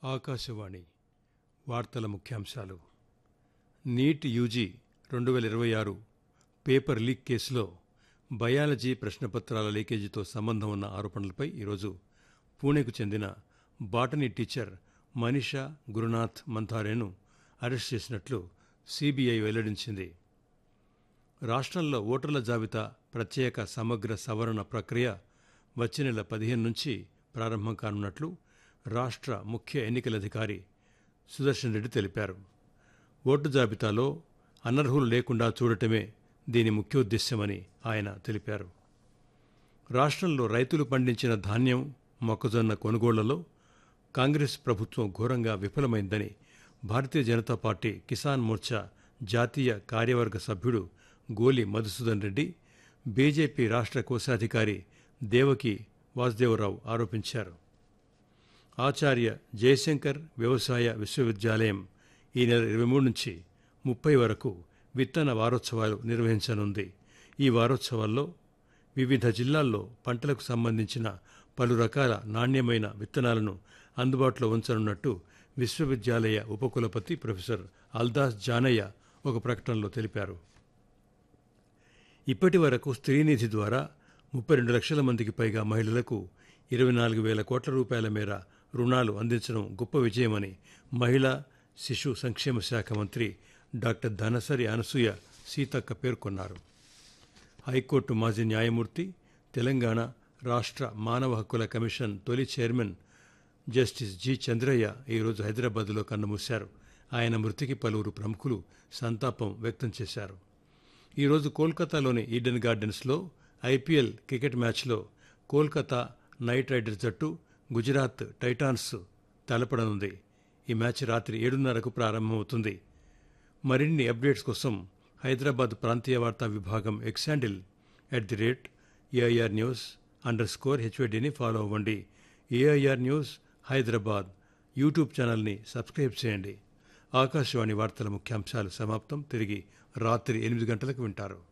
ఆకాశవాణి వార్తల ముఖ్యాంశాలు NEET UG రెండు వేల ఇరవై ఆరు పేపర్ లీక్ కేసులో బయాలజీ ప్రశ్నపత్రాల లీకేజీతో సంబంధం ఉన్న ఆరోపణలపై ఈరోజు పూణేకు చెందిన బాటనీ టీచర్ మనీషా గురునాథ్ మంథారేను అరెస్ట్ చేసినట్లు సిబిఐ వెల్లడించింది రాష్ట్రంలో ఓటర్ల జాబితా ప్రత్యేక సమగ్ర సవరణ ప్రక్రియ వచ్చే నెల పదిహేను నుంచి ప్రారంభం కానున్నట్లు రాష్ట్ర ముఖ్య ఎన్నికల అధికారి సుదర్శన్ రెడ్డి తెలిపారు ఓటు జాబితాలో అనర్హులు లేకుండా చూడటమే దీని ముఖ్యోద్దేశ్యమని ఆయన తెలిపారు రాష్ట్రంలో రైతులు పండించిన ధాన్యం మొక్కజొన్న కొనుగోళ్లలో కాంగ్రెస్ ప్రభుత్వం ఘోరంగా విఫలమైందని భారతీయ జనతా పార్టీ కిసాన్ మోర్చా జాతీయ కార్యవర్గ సభ్యుడు గోలి మధుసూదన్ రెడ్డి బీజేపీ రాష్ట్ర కోశాధికారి దేవకి వాసుదేవరావు ఆరోపించారు ఆచార్య జయశంకర్ వ్యవసాయ విశ్వవిద్యాలయం ఈ నెల ఇరవై మూడు నుంచి ముప్పై వరకు విత్తన వారోత్సవాలు నిర్వహించనుంది ఈ వారోత్సవాల్లో వివిధ జిల్లాల్లో పంటలకు సంబంధించిన పలు రకాల నాణ్యమైన విత్తనాలను అందుబాటులో ఉంచనున్నట్టు విశ్వవిద్యాలయ ఉపకులపతి ప్రొఫెసర్ అల్దాస్ జానయ్య ఒక ప్రకటనలో తెలిపారు ఇప్పటి వరకు స్త్రీనిధి ద్వారా ముప్పై రెండు లక్షల మందికి పైగా మహిళలకు ఇరవై నాలుగు వేల కోట్ల రూపాయల మేర రుణాలు అందించడం గొప్ప విజయమని మహిళా శిశు సంక్షేమ శాఖ మంత్రి డాక్టర్ ధనసరి అనసూయ సీతక్క పేర్కొన్నారు హైకోర్టు మాజీ న్యాయమూర్తి తెలంగాణ రాష్ట్ర మానవ హక్కుల కమిషన్ తొలి చైర్మన్ జస్టిస్ జి చంద్రయ్య ఈరోజు హైదరాబాద్లో కన్నుమూశారు ఆయన మృతికి పలువురు ప్రముఖులు సంతాపం వ్యక్తం చేశారు ఈరోజు కోల్కతాలోని ఈడెన్ గార్డెన్స్లో ఐపీఎల్ క్రికెట్ మ్యాచ్లో కోల్కతా నైట్ రైడర్స్ జట్టు గుజరాత్ టైటాన్స్ తలపడనుంది ఈ మ్యాచ్ రాత్రి ఏడున్నరకు ప్రారంభమవుతుంది మరిన్ని అప్డేట్స్ కోసం హైదరాబాద్ ప్రాంతీయ వార్తా విభాగం X handle at the rate AIR news underscore హెచ్వైడిని ఫాలో అవ్వండి ఏఐఆర్ న్యూస్ హైదరాబాద్ యూట్యూబ్ ఛానల్ని సబ్స్క్రైబ్ చేయండి ఆకాశవాణి వార్తల ముఖ్యాంశాలు సమాప్తం తిరిగి రాత్రి ఎనిమిది గంటలకు వింటారు